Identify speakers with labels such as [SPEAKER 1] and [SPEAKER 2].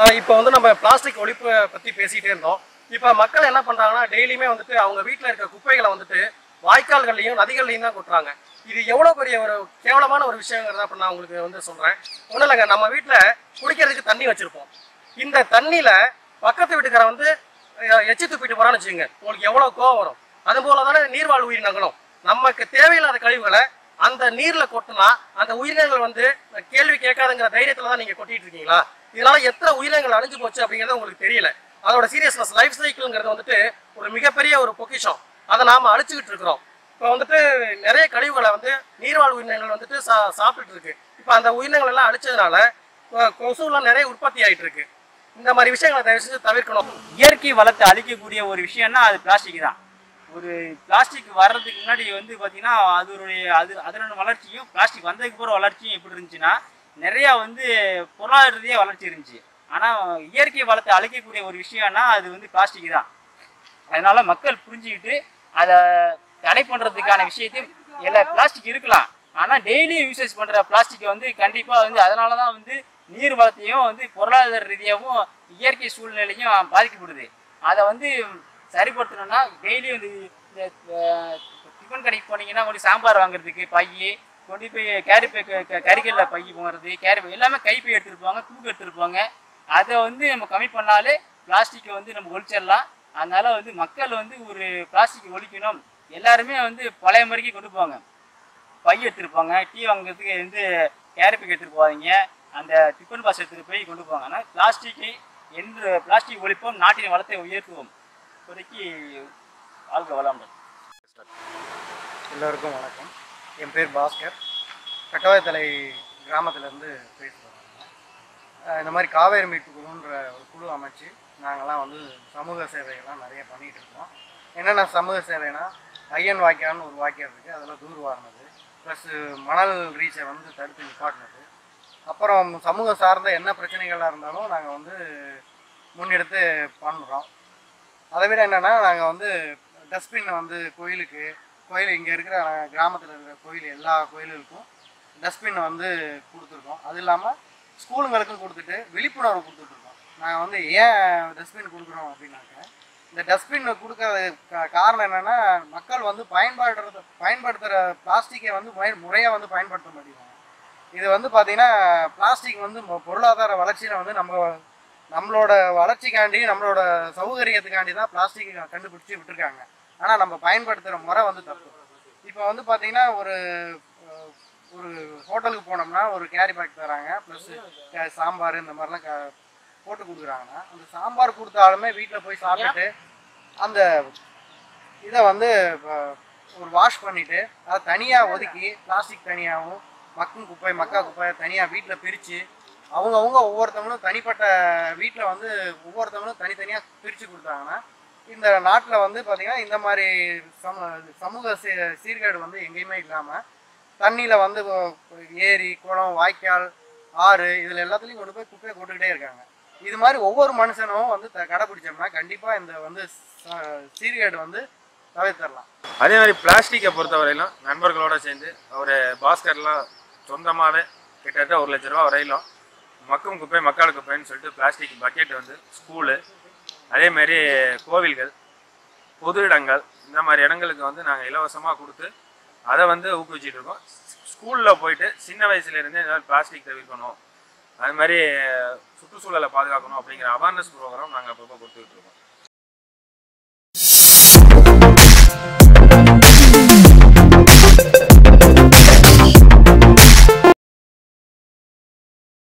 [SPEAKER 1] இப்போ வந்து நம்ம பிளாஸ்டிக் ஒழிப்பு பற்றி பேசிகிட்டே இருந்தோம் இப்போ மக்கள் என்ன பண்ணுறாங்கன்னா டெய்லியுமே வந்துட்டு அவங்க வீட்டில் இருக்க குப்பைகளை வந்துட்டு வாய்க்கால்கள்லையும் நதிகள்லையும் தான் கொட்டுறாங்க இது எவ்வளோ பெரிய ஒரு கேவலமான ஒரு விஷயங்கிறத அப்ப நான் உங்களுக்கு வந்து சொல்கிறேன் ஒன்றும் இல்லைங்க நம்ம வீட்டில் குடிக்கிறதுக்கு தண்ணி வச்சுருப்போம் இந்த தண்ணியில் பக்கத்து வீட்டுக்காரன் வந்து அஹ், எச்சி துப்பிட்டு போகிறான்னு வச்சுக்கோங்க உங்களுக்கு எவ்வளோ கோவம் வரும் அதுபோல தானே நீர்வாழ் உயிரினங்களும் நமக்கு தேவையில்லாத கழிவுகளை அந்த நீர்ல கொட்டினா அந்த உயிரினங்கள் வந்து கேள்வி கேட்காதுங்கிற தைரியத்துல தான் நீங்க கொட்டிட்டு இருக்கீங்களா இதனால எத்தனை உயிரினங்கள் அழிஞ்சு போச்சு அப்படிங்கிறது உங்களுக்கு தெரியல அதோட சீரியஸ்னஸ் லைஃப் சைக்கிள்ங்கிறது வந்துட்டு ஒரு மிகப்பெரிய ஒரு பொக்கிஷம் அதை நாம அழிச்சுக்கிட்டு இருக்கிறோம் இப்போ வந்துட்டு நிறைய கழிவுகளை வந்து நீர்வாழ் உயிரினங்கள் வந்துட்டு சா சாப்பிட்டுட்டு இருக்கு இப்போ அந்த உயிரினங்கள் எல்லாம் அழிச்சதுனால கொ- கொசுலாம் நிறைய உற்பத்தி ஆயிட்டு இருக்கு இந்த மாதிரி விஷயங்களை தயவு செஞ்சு தவிர்க்கணும்
[SPEAKER 2] இயற்கை வளத்தை அழிக்கக்கூடிய ஒரு விஷயம்னா அது பிளாஸ்டிக் தான் ஒரு பிளாஸ்டிக் வர்றதுக்கு முன்னாடி வந்து பார்த்தீங்கன்னா அதனுடைய அது அதனோட வளர்ச்சியும் பிளாஸ்டிக் வந்ததுக்கு அப்புறம் வளர்ச்சியும் எப்படி இருந்துச்சுன்னா நிறையா வந்து பொருளாதார ரீதியாக வளர்ச்சி இருந்துச்சு ஆனால் இயற்கை வளத்தை அழிக்கக்கூடிய ஒரு விஷயம்னா அது வந்து பிளாஸ்டிக் தான் அதனால மக்கள் புரிஞ்சுக்கிட்டு அதை தடை பண்ணுறதுக்கான விஷயத்தையும் எல்லா பிளாஸ்டிக் இருக்கலாம் ஆனால் டெய்லியும் யூசேஜ் பண்ணுற பிளாஸ்டிக்கை வந்து கண்டிப்பாக வந்து அதனால தான் வந்து நீர் வளத்தையும் வந்து பொருளாதார ரீதியாகவும் இயற்கை சூழ்நிலையும் பாதிக்கப்படுது அதை வந்து சரிப்படுத்தணும்னா டெய்லி வந்து இந்த அஹ், டிஃபன் கடைக்கு போனீங்கன்னா உங்களுக்கு சாம்பார் வாங்குறதுக்கு பை கொண்டு போய் கேரி பை கறிக்கல்ல பை போகிறது கேரி பை எல்லாமே கைப்பை எடுத்துட்டு போவாங்க தூக்கு எடுத்துட்டு போவாங்க அதை வந்து நம்ம கம்மி பண்ணாலே பிளாஸ்டிக்கை வந்து நம்ம ஒழிச்சிடலாம் அதனால வந்து மக்கள் வந்து ஒரு பிளாஸ்டிக் ஒழிக்கணும் எல்லாருமே வந்து பழைய முறைக்கு கொண்டு போவாங்க பை எடுத்துருப்பாங்க டீ வாங்குறதுக்கு வந்து கேரி பேக் எடுத்துட்டு போவாதீங்க அந்த டிஃபன் பாக்ஸ் எடுத்துட்டு போய் கொண்டு போவாங்க ஆனால் பிளாஸ்டிக்கை என்று பிளாஸ்டிக் ஒழிப்போம் நாட்டின் வளத்தை உயர்த்துவோம் இப்போதைக்கு வாழ்க வளமுடன்
[SPEAKER 1] எல்லோருக்கும் வணக்கம் என் பேர் பாஸ்கர் கட்டவாயத்தலை கிராமத்திலேருந்து பேசுகிறோம் இந்த மாதிரி காவேரி மீட்பு குழுன்ற ஒரு குழு அமைச்சு நாங்கள்லாம் வந்து சமூக சேவைகள்லாம் நிறைய பண்ணிகிட்டு இருக்கோம் என்னென்ன சமூக சேவைனா ஐயன் வாய்க்கால்னு ஒரு வாய்க்கால் இருக்குது அதில் தூர் வாரினது ப்ளஸ் மணல் ரீச்சை வந்து தடுத்து நிப்பாட்டினது அப்புறம் சமூகம் சார்ந்த என்ன பிரச்சனைகளாக இருந்தாலும் நாங்கள் வந்து முன்னெடுத்து பண்ணுறோம் அதை விட என்னென்னா நாங்கள் வந்து டஸ்ட்பின் வந்து கோயிலுக்கு கோயில் இங்கே இருக்கிற கிராமத்தில் இருக்கிற கோயில் எல்லா கோயில்களுக்கும் டஸ்ட்பின் வந்து கொடுத்துருக்கோம் அது இல்லாமல் ஸ்கூலுங்களுக்கும் கொடுத்துட்டு விழிப்புணர்வு கொடுத்துட்ருக்கோம் நாங்கள் வந்து ஏன் டஸ்ட்பின் கொடுக்குறோம் அப்படின்னாக்க இந்த டஸ்ட்பின் கொடுக்கறது கா- காரணம் என்னென்னா மக்கள் வந்து பயன்பாடுறது பயன்படுத்துகிற பிளாஸ்டிக்கை வந்து முறை முறையாக வந்து பயன்படுத்த மாட்டேங்கிறாங்க இது வந்து பார்த்தீங்கன்னா பிளாஸ்டிக் வந்து மொ- பொருளாதார வளர்ச்சியில் வந்து நம்ம நம்மளோட வளர்ச்சிக்காண்டி நம்மளோட சௌகரியத்துக்காண்டி தான் பிளாஸ்டிக் கண்டுபிடிச்சி விட்டுருக்காங்க ஆனால் நம்ம பயன்படுத்துகிற முறை வந்து தப்பு இப்போ வந்து பார்த்தீங்கன்னா ஒரு அஹ், ஒரு ஹோட்டலுக்கு போனோம்னா ஒரு கேரி பேக் தராங்க ப்ளஸ் சாம்பார் இந்த மாதிரிலாம் க போட்டு கொடுக்குறாங்கன்னா அந்த சாம்பார் கொடுத்தாலுமே வீட்டில் போய் சாப்பிட்டுட்டு அந்த இதை வந்து அஹ், ஒரு வாஷ் பண்ணிவிட்டு அதை தனியாக ஒதுக்கி பிளாஸ்டிக் தனியாகவும் மக்கும் குப்பை மக்கா குப்பை தனியாக வீட்டில் பிரித்து அவங்கவுங்க ஒவ்வொருத்தவங்களும் தனிப்பட்ட வீட்டில் வந்து ஒவ்வொருத்தவங்களும் தனித்தனியாக பிரித்து கொடுத்தாங்கன்னா இந்த நாட்டில் வந்து பார்த்திங்கன்னா இந்த மாதிரி சம சமூக சீ சீர்கேடு வந்து எங்கேயுமே இல்லாமல் தண்ணியில் வந்து இப்போ ஏரி குளம் வாய்க்கால் ஆறு இதில் எல்லாத்துலேயும் கொண்டு போய் குப்பையை போட்டுக்கிட்டே இருக்காங்க இது மாதிரி ஒவ்வொரு மனுஷனும் வந்து த- கடைப்பிடிச்சோம்னா கண்டிப்பாக இந்த வந்து ச- சீர்கேடு வந்து தவிர்த்தரலாம்
[SPEAKER 3] அதே மாதிரி பிளாஸ்டிக்கை பொறுத்தவரையிலும் நண்பர்களோட சேர்ந்து அவர் பாஸ்கர்லாம் சொந்தமாகவே கிட்டத்தட்ட ஒரு லட்ச ரூபா வரையிலும் மக்கும் குப்பை மக்காள் குப்பைன்னு சொல்லிட்டு பிளாஸ்டிக் பக்கெட் வந்து ஸ்கூலு அதே மாதிரி கோவில்கள் பொது இடங்கள் இந்த மாதிரி இடங்களுக்கு வந்து நாங்கள் இலவசமாக கொடுத்து அதை வந்து ஊக்குவிச்சிட்டு இருக்கோம் ஸ்கூலில் போயிட்டு சின்ன வயசுலேருந்தே இந்த மாதிரி பிளாஸ்டிக் தவிர்க்கணும் அது மாதிரி சுற்றுச்சூழலை பாதுகாக்கணும் அப்படிங்கிற அவேர்னஸ் ப்ரோக்ராம் நாங்கள் அப்பப்போ கொடுத்துக்கிட்டு இருக்கோம்